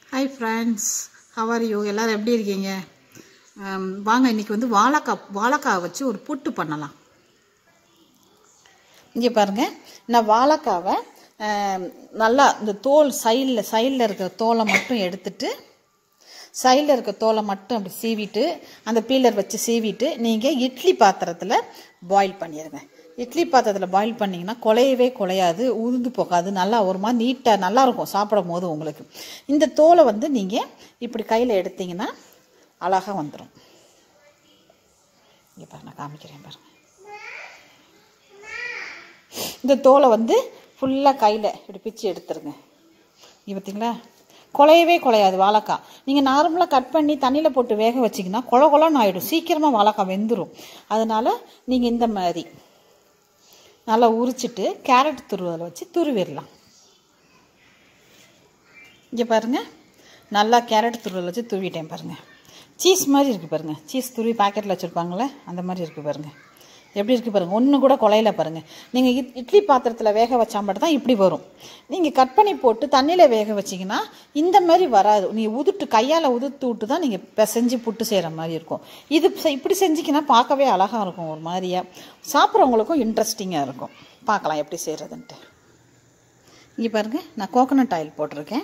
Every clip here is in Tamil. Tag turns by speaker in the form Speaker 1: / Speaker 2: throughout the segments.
Speaker 1: ஹாய் ஃப்ரெண்ட்ஸ் ஹவர் யூ எல்லோரும் எப்படி இருக்கீங்க ஆம், வாங்க இன்னைக்கு வந்து வாழைக்காய் வாழைக்காய் வச்சு ஒரு புட்டு பண்ணலாம் இங்கே பாருங்கள் நான் வாழைக்காவை ஆம், நல்லா இந்த தோல் சைடில் சைடில் இருக்கிற தோலை மட்டும் எடுத்துட்டு சைடில் இருக்க தோலை மட்டும் அப்படி சீவிட்டு அந்த பீலர் வச்சு சீவிட்டு நீங்கள் இட்லி பாத்திரத்தில் பாயில் பண்ணிடுங்க இட்லி பாத்திரத்தில் பாயில் பண்ணிங்கன்னா குலையவே குலையாது உதிர்ந்து போகாது நல்லா ஒரு மாதிரி நீட்டாக நல்லா இருக்கும் சாப்பிடும் போது உங்களுக்கு இந்த தோலை வந்து நீங்கள் இப்படி கையில் எடுத்தீங்கன்னா அழகாக வந்துடும் இங்கே பாருங்க நான் காமிக்கிறேன் பாருங்க இந்த தோலை வந்து ஃபுல்லாக கையில் இப்படி பிச்சு எடுத்துருங்க இங்கே பார்த்தீங்களா குலையவே குலையாது வாழைக்காய் நீங்கள் நார்மலாக கட் பண்ணி தண்ணியில் போட்டு வேக வச்சிங்கன்னா கொல கொலன்னு ஆகிடும் சீக்கிரமாக வாழைக்காய் வெந்துடும் அதனால் நீங்கள் இந்த மாதிரி நல்லா உரிச்சிட்டு கேரட் துருவலை வச்சு துருவிடலாம் இங்கே பாருங்கள் நல்லா கேரட் துருவல் வச்சு துருவிட்டேன் பாருங்கள் சீஸ் மாதிரி இருக்குது பாருங்கள் சீஸ் துருவி பாக்கெட்டில் வச்சுருப்பாங்களே அந்த மாதிரி இருக்குது பாருங்கள் எப்படி இருக்குது பாருங்கள் ஒன்று கூட குலையில பாருங்கள் நீங்கள் இட் இட்லி பாத்திரத்தில் வேக வச்சா மட்டும் தான் இப்படி வரும் நீங்கள் கட் பண்ணி போட்டு தண்ணியில் வேக வச்சிங்கன்னா இந்த மாதிரி வராது நீங்கள் உதுட்டு கையால் உதுத்து விட்டு தான் நீங்கள் பிசைஞ்சு புட்டு செய்கிற மாதிரி இருக்கும் இது செ- இப்படி செஞ்சிங்கன்னா பார்க்கவே அழகாக இருக்கும் ஒரு மாதிரியாக சாப்பிட்றவங்களுக்கும் இன்ட்ரெஸ்டிங்காக இருக்கும் பார்க்கலாம் எப்படி செய்கிறதுன்ட்டு இங்கே பாருங்கள் நான் கோகனட் ஆயில் போட்டிருக்கேன்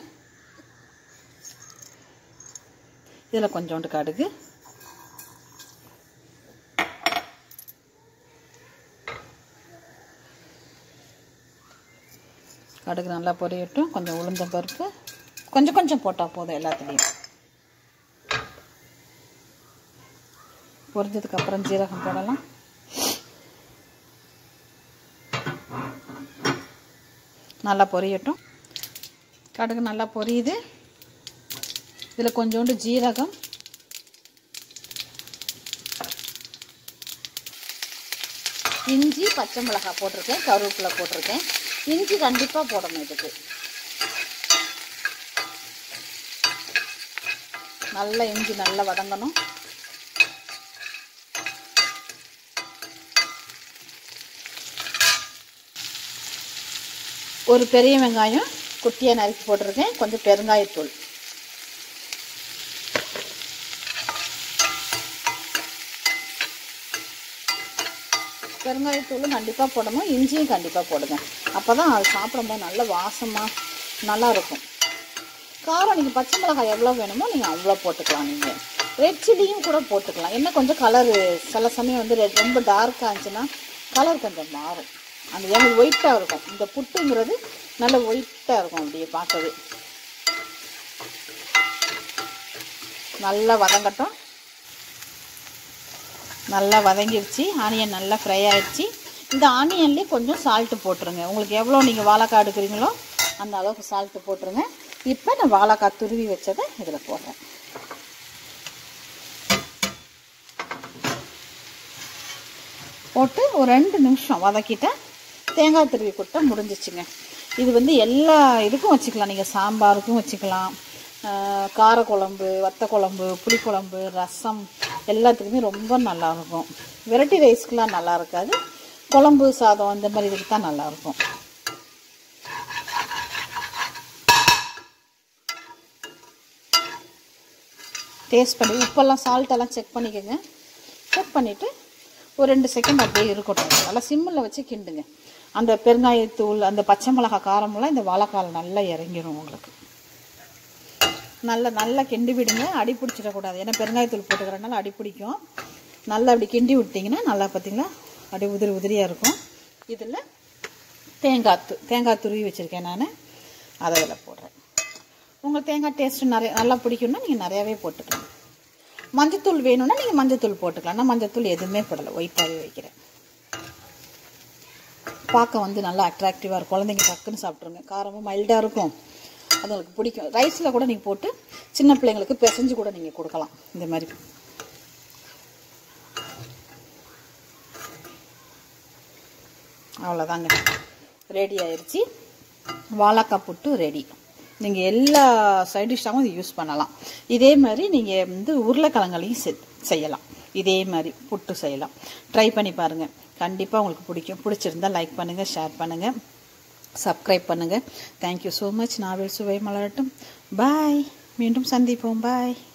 Speaker 1: இதில் கொஞ்சோண்டு கடுகு கடுகு நல்லா பொரியட்டும் கொஞ்சம் உளுந்த பருப்பு கொஞ்சம் கொஞ்சம் போட்டால் போதும் எல்லாத்துலேயும் பொரிஞ்சதுக்கு அப்புறம் ஜீரகம் போடலாம் நல்லா பொரியட்டும் கடுகு நல்லா பொரியுது இதில் கொஞ்சோண்டு ஜீரகம் இஞ்சி பச்சை மிளகாய் போட்டிருக்கேன் கருவேப்பிலை போட்டிருக்கேன் இஞ்சி கண்டிப்பாக போடணும் இதுக்கு நல்லா இஞ்சி நல்லா வதங்கணும் ஒரு பெரிய வெங்காயம் குட்டியாக நறுக்கி போட்டிருக்கேன் கொஞ்சம் பெருங்காயத்தூள் பெருங்காயத்தூளும் கண்டிப்பாக போடணும் இஞ்சியும் கண்டிப்பாக போடுங்க அப்போ தான் அது சாப்பிடும்போது நல்ல வாசமாக நல்லா இருக்கும் காரம் நீங்கள் பச்சை மிளகாய் எவ்வளோ வேணுமோ நீங்கள் அவ்வளோ போட்டுக்கலாம் நீங்கள் ரெட் சில்லியும் கூட போட்டுக்கலாம் என்ன கொஞ்சம் கலரு சில சமயம் வந்து ரெட் ரொம்ப டார்க்காக இருந்துச்சுன்னா கலர் கொஞ்சம் மாறும் அந்த எனக்கு ஒயிட்டாக இருக்கும் இந்த புட்டுங்கிறது நல்ல ஒயிட்டாக இருக்கும் அப்படியே பார்க்கவே நல்லா வதங்கட்டும் நல்லா வதங்கிடுச்சு ஆனியன் நல்லா ஃப்ரை ஆயிடுச்சு இந்த ஆனியன்லேயே கொஞ்சம் சால்ட்டு போட்டுருங்க உங்களுக்கு எவ்வளோ நீங்கள் வாழைக்காய் எடுக்கிறீங்களோ அந்த அளவுக்கு சால்ட்டு போட்டுருங்க இப்போ நான் வாழைக்காய் துருவி வச்சதை இதில் போடுறேன் போட்டு ஒரு ரெண்டு நிமிஷம் வதக்கிட்டேன் தேங்காய் துருவி கொடுத்தா முடிஞ்சிச்சுங்க இது வந்து எல்லா இதுக்கும் வச்சுக்கலாம் நீங்கள் சாம்பாருக்கும் வச்சுக்கலாம் ஆஹ் காரக்குழம்பு வத்த குழம்பு புளிக்குழம்பு ரசம் எல்லாத்துக்குமே ரொம்ப நல்லா இருக்கும் வெரைட்டி ரைஸ்க்கெலாம் நல்லா இருக்காது குழம்பு சாதம் இந்த மாதிரி இதுக்கு தான் நல்லா இருக்கும் டேஸ்ட் பண்ணி உப்பெல்லாம் சால்ட்டெல்லாம் செக் பண்ணிக்கோங்க செக் பண்ணிவிட்டு ஒரு ரெண்டு செகண்ட் அப்படியே இருக்கட்டும் நல்லா சிம்மில் வச்சு கிண்டுங்க அந்த பெருங்காயத்தூள் அந்த பச்சை மிளகா காரமெல்லாம் இந்த வாழைக்கால் நல்லா இறங்கிரும் உங்களுக்கு நல்லா நல்லா கிண்டி விடுங்க அடி பிடிச்சிடக்கூடாது ஏன்னா பெருங்காயத்தூள் போட்டுக்கிறனால அடி பிடிக்கும் நல்லா அப்படி கிண்டி விட்டிங்கன்னா நல்லா பார்த்தீங்களா அப்படியே உதிரி உதிரியாக இருக்கும் இதில் தேங்காய் து தேங்காய் துருவி வச்சுருக்கேன் நான் அதை இதில் போடுறேன் உங்களுக்கு தேங்காய் டேஸ்ட்டு நிறைய நல்லா பிடிக்கும்னா நீங்கள் நிறையாவே போட்டுக்கலாம் மஞ்சத்தூள் வேணும்னா நீங்கள் மஞ்சத்தூள் போட்டுக்கலாம் நான் மஞ்சத்தூள் எதுவுமே போடலை ஒயிட்டாகவே வைக்கிறேன் பார்க்க வந்து நல்லா அட்ராக்டிவாக இருக்கும் குழந்தைங்க டக்குன்னு சாப்பிட்ருங்க காரமும் மைல்டாக இருக்கும் அது உங்களுக்கு பிடிக்கும் ரைஸில் கூட நீங்கள் போட்டு சின்ன பிள்ளைங்களுக்கு பிசைஞ்சு கூட நீங்கள் கொடுக்கலாம் இந்த மாதிரி அவ்வளோதாங்க ரெடி ஆயிடுச்சு வாழைக்காய் புட்டு ரெடி நீங்கள் எல்லா சைட் டிஷ்ஷாகவும் இது யூஸ் பண்ணலாம் இதே மாதிரி நீங்கள் வந்து உருளைக்கிழங்குலையும் செ செய்யலாம் இதே மாதிரி புட்டு செய்யலாம் ட்ரை பண்ணி பாருங்கள் கண்டிப்பாக உங்களுக்கு பிடிக்கும் பிடிச்சிருந்தா லைக் பண்ணுங்கள் ஷேர் பண்ணுங்கள் சப்ஸ்கிரைப் பண்ணுங்கள் தேங்க்யூ ஸோ மச் நாவல் சுவை மலரட்டும் பாய் மீண்டும் சந்திப்போம் பாய்